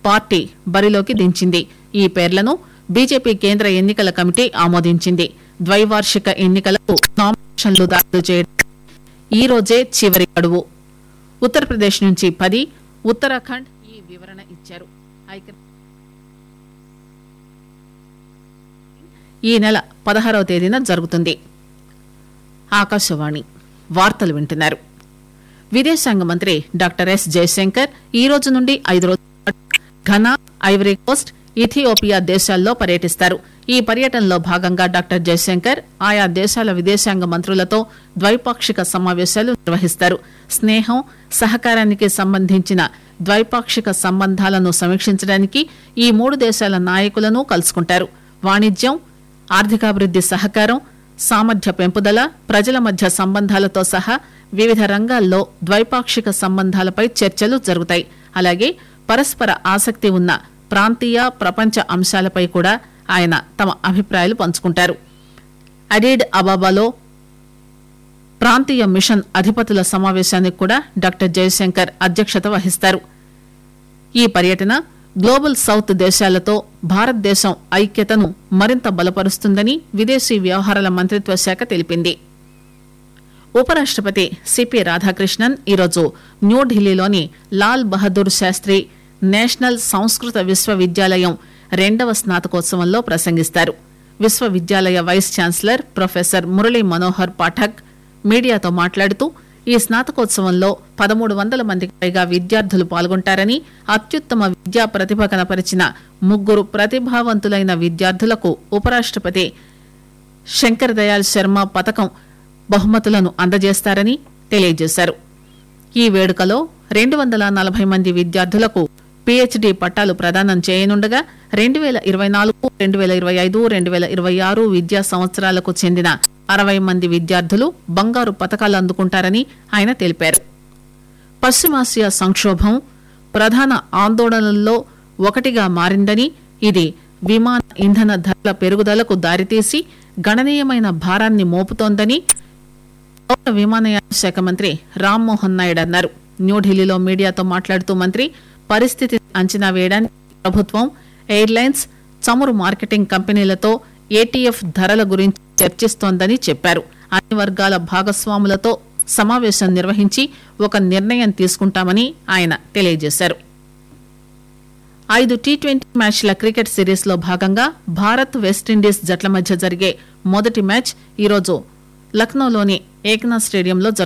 party బరిలోకి దించింది ఈ పేర్లను బీజేపీ కేంద్ర ఎన్నికల కమిటీ ఆమోదించింది ద్వైవార్షిక ఎన్నికలకు నామినేషన్లు దాఖలు చేయడం ఈ రోజే చివరి గడువు ఉత్తరప్రదేశ్ నుంచి పది ఉత్తరాఖండ్ ఈ వివరణ ఇచ్చారు ఐక్య- ఈ నెల పదహారవ తేదీన జరుగుతుంది ఆకాశవాణి వార్తలు వింటున్నారు విదేశాంగ మంత్రి డాక్టర్ ఎస్ జయశంకర్ ఈ రోజు నుండి ఐదు రోజుల పాటు ఘనా ఐవరీ కోస్ట్ ఇథియోపియా దేశాల్లో పర్యటిస్తారు ఈ పర్యటనలో భాగంగా డాక్టర్ జయశంకర్ ఆయా దేశాల విదేశాంగ మంత్రులతో ద్వైపాక్షిక సమావేశాలు నిర్వహిస్తారు స్నేహం సహకారానికి సంబంధించిన ద్వైపాక్షిక సంబంధాలను సమీక్షించడానికి ఈ మూడు దేశాల నాయకులను కలుసుకుంటారు వాణిజ్యం ఆర్థికాభివృద్ది సహకారం సామర్థ్య పెంపుదల ప్రజల మధ్య సంబంధాలతో సహా వివిధ రంగాల్లో ద్వైపాక్షిక సంబంధాలపై చర్చలు జరుగుతాయి అలాగే పరస్పర ఆసక్తి ఉన్న ప్రాంతీయ ప్రపంచ అంశాలపై కూడా ఆయన తమ అభిప్రాయాలు పంచుకుంటారు అడీడ్ అబాబాలో ప్రాంతీయ మిషన్ అధిపతుల సమావేశానికి కూడా డాక్టర్ జయశంకర్ అధ్యక్షత వహిస్తారు ఈ పర్యటన గ్లోబల్ సౌత్ దేశాలతో భారతదేశం ఐక్యతను మరింత బలపరుస్తుందని విదేశీ వ్యవహారాల మంత్రిత్వ శాఖ తెలిపింది ఉపరాష్టపతి సిపి రాధాకృష్ణన్ ఈరోజు న్యూఢిల్లీలోని లాల్ బహదూర్ శాస్త్రి నేషనల్ సంస్కృత విశ్వవిద్యాలయం రెండవ స్నాతకోత్సవంలో ప్రసంగిస్తారు విశ్వవిద్యాలయ vice chancellor professor Murali Manohar Pathak మీడియాతో మాట్లాడుతూ ఈ స్నాతకోత్సవంలో పదమూడు వందల మందికి పైగా విద్యార్థులు పాల్గొంటారని అత్యుత్తమ విద్యా ప్రతిభ కనపరిచిన ముగ్గురు ప్రతిభావంతులైన విద్యార్థులకు ఉపరాష్టపతి శంకర్ దయాళ్ శర్మ పథకం బహుమతులను అందజేస్తారని తెలియజేశారు ఈ వేడుకలో రెండు వందల నలభై మంది విద్యార్థులకు పీహెచ్డీ పట్టాలు ప్రదానం చేయనుండగా రెండు వేల ఇరవై నాలుగు రెండు వేల ఇరవై ఐదు రెండు వేల ఇరవై ఆరు విద్యా సంవత్సరాలకు చెందిన అరవై మంది విద్యార్థులు బంగారు పథకాలు అందుకుంటారని ఆయన తెలిపారు పశ్చిమాసియా సంక్షోభం ప్రధాన ఆందోళనల్లో ఒకటిగా మారిందని ఇది విమాన ఇంధన ధరల పెరుగుదలకు దారితీసి గణనీయమైన భారాన్ని మోపుతోందని పౌర విమానయాన శాఖ మంత్రి రామ్మోహన్ నాయుడు అన్నారు న్యూఢిల్లీలో మీడియాతో మాట్లాడుతూ మంత్రి పరిస్థితిని అంచనా వేయడానికి ప్రభుత్వం ఎయిర్లైన్స్ చమురు మార్కెటింగ్ కంపెనీలతో ఏటీఎఫ్ ధరల గురించి చర్చిస్తోందని చెప్పారు అన్ని వర్గాల భాగస్వాములతో సమావేశం నిర్వహించి ఒక నిర్ణయం తీసుకుంటామని ఆయన తెలియజేశారు ఐదు టీ ట్వంటీ మ్యాచ్ల క్రికెట్ సిరీస్ లో భాగంగా భారత్ వెస్టిండీస్ జట్ల మధ్య జరిగే మొదటి మ్యాచ్ ఈరోజు లక్నోలోని ఏక్నాథ్ స్టేడియంలో జరుగుతుంది